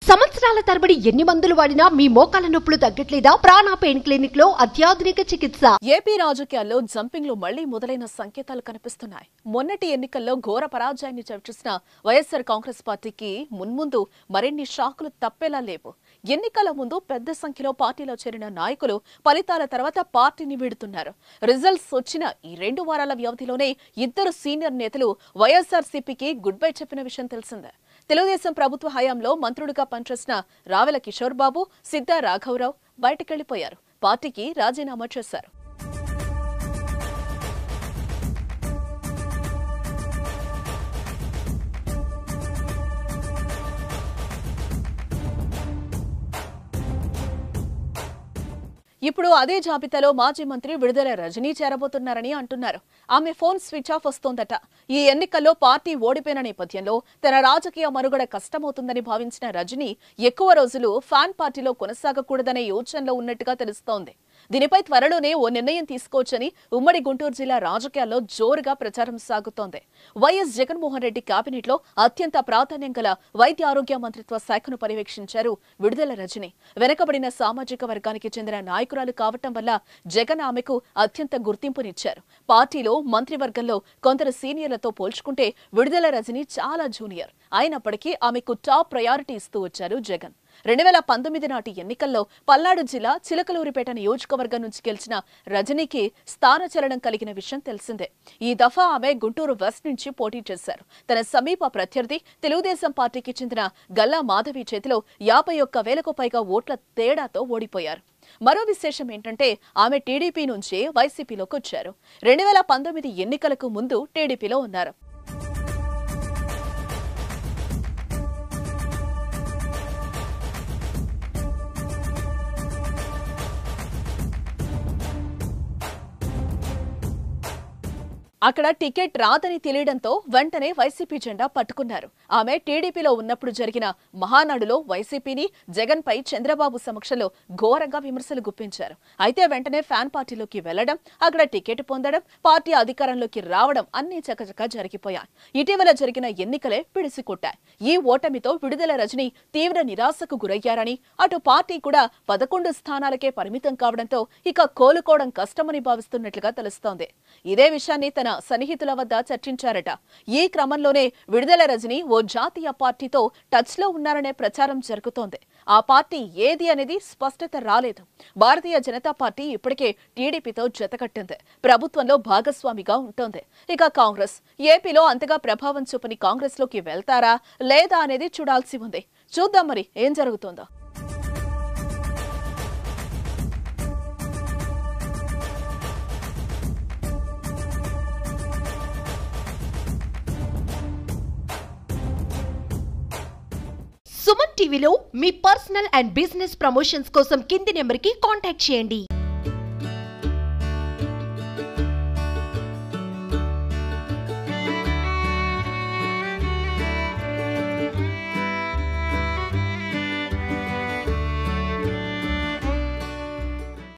సంవత్సరాల తరబడి ఎన్ని మందులు వాడినా మీ మోకాల నొప్పులు తగ్గట్లేదా ప్రాణ పెయిన్ క్లినిక్ లో అత్యాధునిక చికిత్స ఏపీ రాజకీయాల్లో జంపింగ్లు మళ్లీ మొదలైన సంకేతాలు కనిపిస్తున్నాయి మొన్నటి ఎన్నికల్లో ఘోర పరాజయాన్ని చవిచూసిన వైఎస్సార్ కాంగ్రెస్ పార్టీకి మున్ముందు మరిన్ని షాకులు తప్పేలా లేవు ఎన్నికల ముందు పెద్ద సంఖ్యలో పార్టీలో చేరిన నాయకులు ఫలితాల తర్వాత పార్టీని వీడుతున్నారు రిజల్ట్స్ వచ్చిన ఈ రెండు వారాల వ్యవధిలోనే ఇద్దరు సీనియర్ నేతలు వైఎస్ఆర్సీపీకి గుడ్ బై చెప్పిన విషయం తెలిసిందే తెలుగుదేశం ప్రభుత్వ హయాంలో మంత్రుడిగా పనిచేసిన రావెల కిషోర్ బాబు సిద్ధా రాఘవరావు బయటకెళ్లిపోయారు పార్టీకి రాజీనామా చేశారు ఇప్పుడు అదే జాబితాలో మాజీ మంత్రి విడుదల రజనీ చేరబోతున్నారని అంటున్నారు ఆమె ఫోన్ స్విచ్ ఆఫ్ వస్తోందట ఈ ఎన్నికల్లో పార్టీ ఓడిపోయిన నేపథ్యంలో తన రాజకీయ మనుగడ కష్టమవుతుందని భావించిన రజనీ ఎక్కువ రోజులు ఫ్యాన్ పార్టీలో కొనసాగకూడదనే యోచనలో ఉన్నట్టుగా తెలుస్తోంది దీనిపై త్వరలోనే ఓ నిర్ణయం తీసుకోవచ్చని ఉమ్మడి గుంటూరు జిల్లా రాజకీయాల్లో జోరుగా ప్రచారం సాగుతోంది వైఎస్ జగన్మోహన్ రెడ్డి కేబినెట్ లో అత్యంత ప్రాధాన్యం గల వైద్య ఆరోగ్య మంత్రిత్వ శాఖను పర్యవేక్షించారు విడుదల రజని వెనకబడిన సామాజిక వర్గానికి చెందిన నాయకురాలు కావటం వల్ల జగన్ ఆమెకు అత్యంత గుర్తింపునిచ్చారు పార్టీలో మంత్రివర్గంలో కొందరు సీనియర్లతో పోల్చుకుంటే విడుదల రజని చాలా జూనియర్ అయినప్పటికీ ఆమెకు టాప్ ప్రయారిటీ ఇస్తూ వచ్చారు జగన్ రెండు వేల పంతొమ్మిది నాటి ఎన్నికల్లో పల్నాడు జిల్లా చిలకలూరిపేట నియోజకవర్గం నుంచి గెలిచిన రజనీకి స్థానచలనం కలిగిన విషయం తెలిసిందే ఈ దఫా ఆమె గుంటూరు వెస్ట్ నుంచి పోటీ చేశారు తన సమీప ప్రత్యర్థి తెలుగుదేశం పార్టీకి చెందిన గల్లా మాధవి చేతిలో యాభై ఒక్క వేలకు పైగా ఓట్ల తేడాతో ఓడిపోయారు మరో విశేషం ఏంటంటే ఆమె టీడీపీ నుంచి వైసీపీలోకి వచ్చారు రెండు వేల పంతొమ్మిది ఎన్నికలకు ముందు టీడీపీలో ఉన్నారు అక్కడ టికెట్ రాదని తెలియడంతో వెంటనే వైసీపీ జెండా పట్టుకున్నారు ఆమె టీడీపీలో ఉన్నప్పుడు జరిగిన మహానాడులో వైసీపీని జగన్ పై చంద్రబాబు సమక్షంలో ఘోరంగా విమర్శలు గుప్పించారు అయితే వెంటనే ఫ్యాన్ పార్టీలోకి వెళ్లడం అక్కడ టికెట్ పొందడం పార్టీ అధికారంలోకి రావడం అన్ని చకచకా జరిగిపోయాయి ఇటీవల జరిగిన ఎన్నికలే పిడిసికొట్టాయి ఈ ఓటమితో విడుదల రజని తీవ్ర నిరాశకు గురయ్యారని అటు పార్టీ కూడా పదకొండు స్థానాలకే పరిమితం కావడంతో ఇక కోలుకోవడం కష్టమని భావిస్తున్నట్లుగా తెలుస్తోంది ఇదే విషయాన్ని తన సన్నిహితుల వద్ద చర్చించారట ఈ క్రమంలోనే విడుదల రజని ఓ జాతీయ పార్టీతో టచ్ లో ఉన్నారనే ప్రచారం జరుగుతోంది ఆ పార్టీ ఏది అనేది స్పష్టత రాలేదు భారతీయ జనతా పార్టీ ఇప్పటికే టీడీపీతో జతకట్టింది ప్రభుత్వంలో భాగస్వామిగా ఉంటోంది ఇక కాంగ్రెస్ ఏపీలో అంతగా ప్రభావం చూపని కాంగ్రెస్ లోకి వెళ్తారా లేదా అనేది చూడాల్సి ఉంది చూద్దాం మరి ఏం జరుగుతుందో సుమన్ టీవీలో మీ పర్సనల్ అండ్ బిజినెస్ ప్రమోషన్స్ కోసం కింది నెంబర్ కి కాంటాక్ట్ చేయండి